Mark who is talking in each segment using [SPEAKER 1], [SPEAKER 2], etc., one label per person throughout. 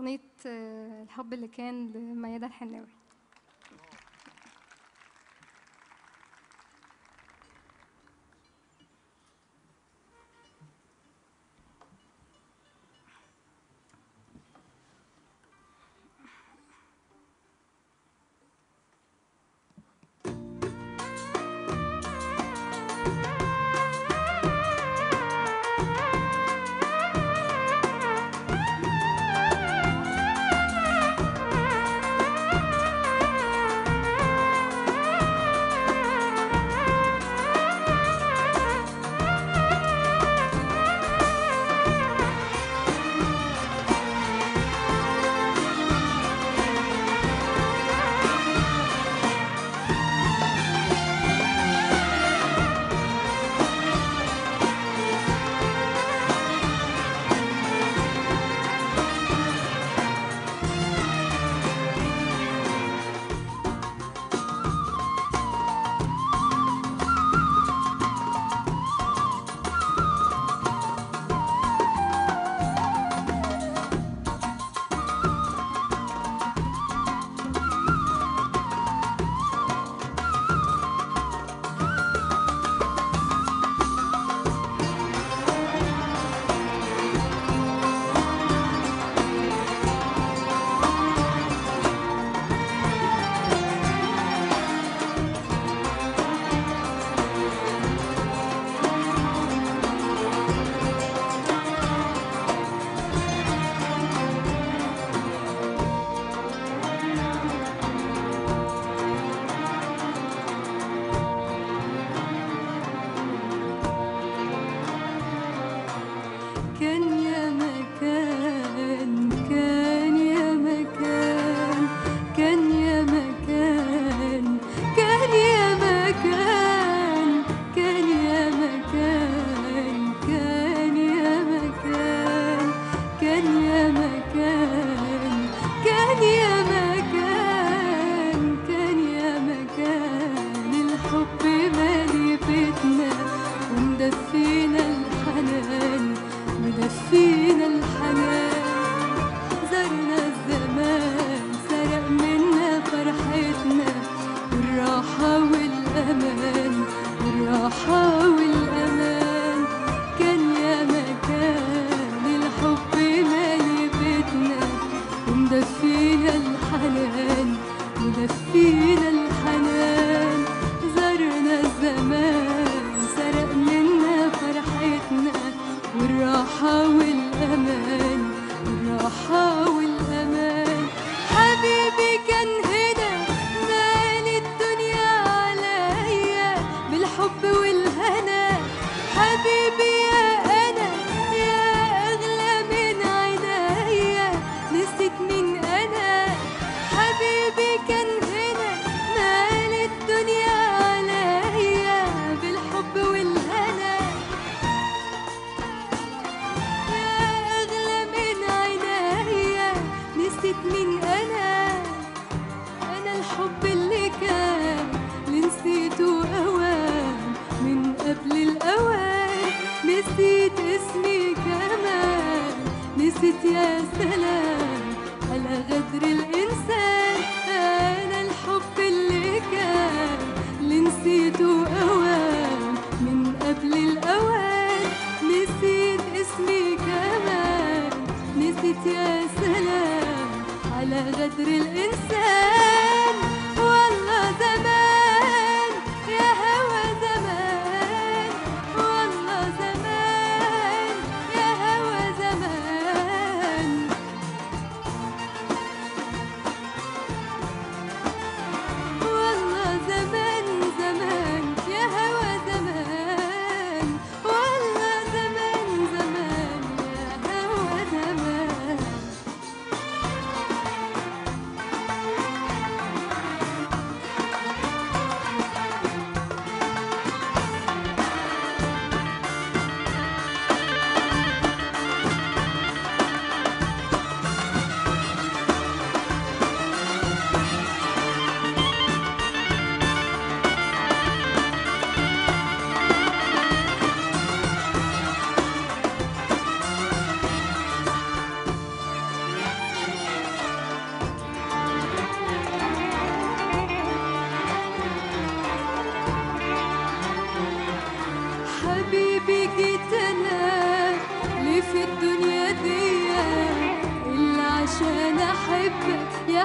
[SPEAKER 1] أغنية آه، الحب اللي كان لميادة الحناوي
[SPEAKER 2] كان يا مكان كان يا مكان كان يا مكان كان يا مكان كان يا مكان كان يا مكان كان يا مكان كان يا مكان كان يا مكان الحب مالي بيتنا ومدفينا الحنان مدفينا الحنان زرنا الزمان سرق منا فرحتنا والراحة والأمان والراحة والأمان كان يا مكان الحب مالي بيتنا ومدفينا الحنان مدفينا الحنان زرنا الزمان سرق منا فرحتنا والراحة والأمان والراحة والأمان حبيبي كان هنا مال الدنيا عليا بالحب والهنا حبيبي يا أنا يا أغلى من عينيا نسيت مين أنا حبيبي كان هنا مال الدنيا عليا بالحب والهنا يا أغلى من عينيا نسيت مين أنا أنا الحب اللي كان اللي نسيته أوان من قبل الأوان نسيت اسمي كمان نسيت يا سلام على غدر الإنسان أنا الحب اللي كان اللي نسيته أوان من قبل الأوان نسيت اسمي كمان نسيت يا سلام على غدر الإنسان والله زمان يا هوى زمان والله زمان يا هوى زمان والله زمان زمان يا هوى زمان والله زمان زمان يا هوى زمان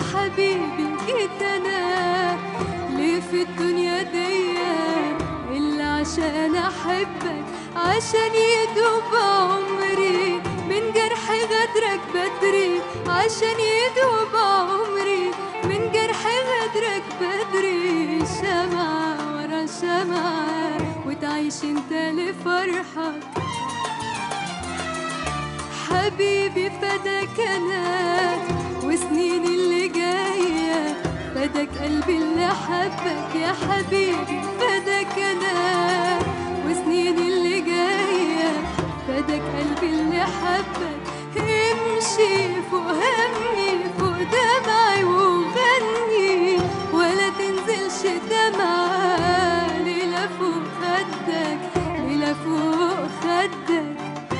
[SPEAKER 2] حبيبي جيت انا ليه في الدنيا دي الا عشان احبك عشان يدوب عمري من جرح غدرك بدري عشان يدوب عمري من جرح غدرك بدري شمعة ورا شمعة وتعيش انت لفرحك حبيبي فداك انا وسنين اللي جايه فداك قلبي اللي حبك يا حبيبي فداك انا وسنين اللي جايه فداك قلبي اللي حبك امشي فوق همي فوق دمعي وغني ولا تنزلش دمعة ليلة فوق خدك ليلة فوق خدك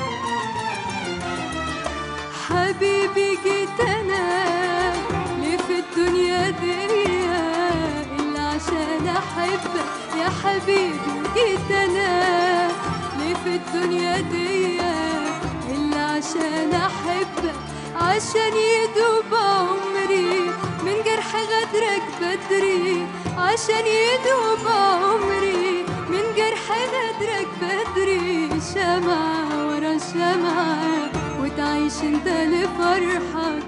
[SPEAKER 2] حبيبي جيت انا ليه في الدنيا دي الا عشان احبك يا حبيبي جيت انا ليه في الدنيا دي الا عشان احبك عشان يدوب عمري من جرح غدرك بدري عشان يدوب عمري من جرح غدرك بدري شمعة ورا شمعة وتعيش انت لفرحك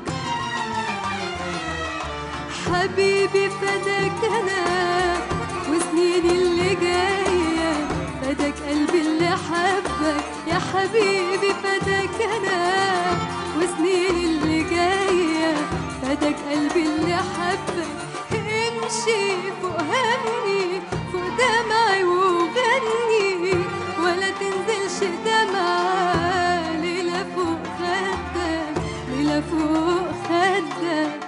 [SPEAKER 2] حبيبي فداك انا وسنيني اللي جايه فداك قلبي اللي حبك يا حبيبي فداك انا وسنيني اللي جايه فداك قلبي اللي حبك امشي فوق همي فوق دمعي وغني ولا تنزلش دمعة ليلة فوق خدك ليلة فوق خدك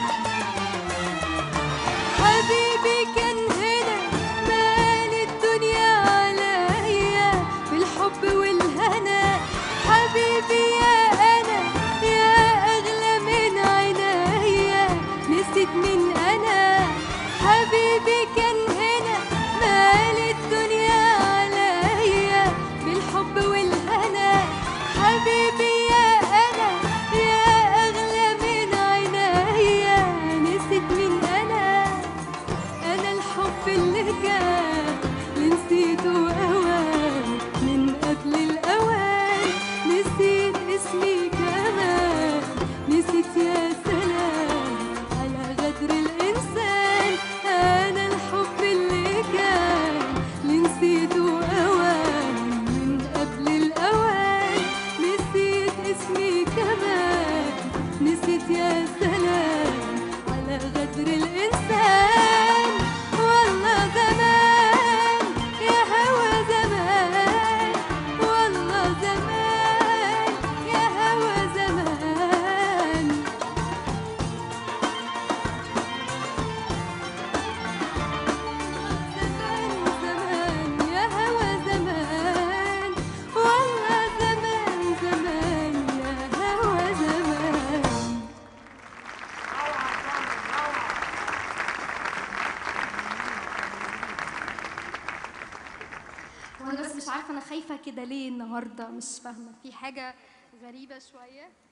[SPEAKER 2] حبيبي كان هنا مال الدنيا عليا بالحب والهنا حبيبي يا انا يا اغلى من عينيا نسيت من انا حبيبي كان هنا مال الدنيا عليا بالحب والهنا حبيبي يا انا يا اغلى من عينيا نسيت من انا انا الحب اللي كان اللي نسيته اوان من قبل الاوان نسيت اسمي كمان نسيت يا سلام على غدر الانسان انا الحب اللي كان اللي نسيته اوان من قبل الاوان نسيت اسمي كمان نسيت يا سلام على غدر الإنسان والله زمان يا هوى زمان والله زمان يا هوى زمان زمان زمان يا هوى زمان والله زمان زمان يا هوى زمان
[SPEAKER 1] وانا بس مش عارفه انا خايفه كده ليه النهارده مش فاهمه في حاجه غريبه شويه